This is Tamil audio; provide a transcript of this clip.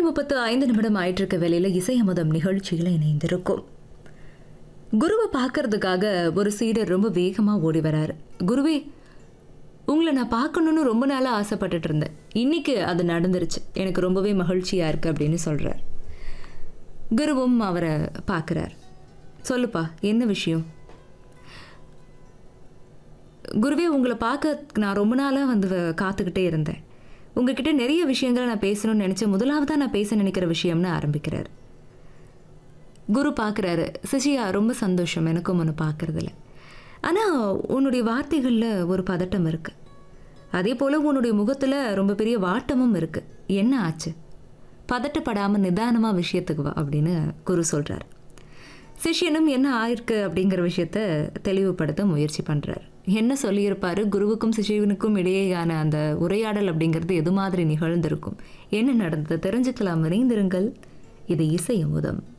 முப்பத்து ஐந்து நிமிடம் ஆயிட்டிருக்க வேலையில் இசை அமுதம் நிகழ்ச்சியில் இணைந்திருக்கும் குருவை பார்க்கறதுக்காக ஒரு சீடர் ரொம்ப வேகமாக ஓடி வராரு குருவே உங்களை நான் பார்க்கணுன்னு ரொம்ப நாளாக ஆசைப்பட்டுட்டு இருந்தேன் இன்னைக்கு அது நடந்துருச்சு எனக்கு ரொம்பவே மகிழ்ச்சியாக இருக்கு அப்படின்னு சொல்கிறார் குருவும் அவரை பார்க்குறார் சொல்லுப்பா என்ன விஷயம் குருவே உங்களை பார்க்க நான் ரொம்ப நாளாக வந்து வ- காத்துக்கிட்டே இருந்தேன் உங்ககிட்ட நிறைய விஷயங்களை நான் பேசணும்னு நினச்சேன் முதலாவதாக நான் பேச நினைக்கிற விஷயம்னு ஆரம்பிக்கிறார் குரு பார்க்குறாரு சிஷியா ரொம்ப சந்தோஷம் எனக்கும் ஒன்று பார்க்குறதில்ல ஆனால் உன்னுடைய வார்த்தைகளில் ஒரு பதட்டம் இருக்குது அதே போல் உன்னுடைய முகத்தில் ரொம்ப பெரிய வாட்டமும் இருக்குது என்ன ஆச்சு பதட்டப்படாமல் நிதானமாக விஷயத்துக்கு வா அப்படின்னு குரு சொல்கிறார் சிஷ்யனும் என்ன ஆயிருக்கு அப்படிங்கிற விஷயத்த தெளிவுபடுத்த முயற்சி பண்ணுறார் என்ன சொல்லியிருப்பாரு குருவுக்கும் சிஷ்யனுக்கும் இடையேயான அந்த உரையாடல் அப்படிங்கிறது எது மாதிரி நிகழ்ந்திருக்கும் என்ன நடந்தது தெரிஞ்சுக்கலாம் விரைந்திருங்கள் இது இசை அமுதம்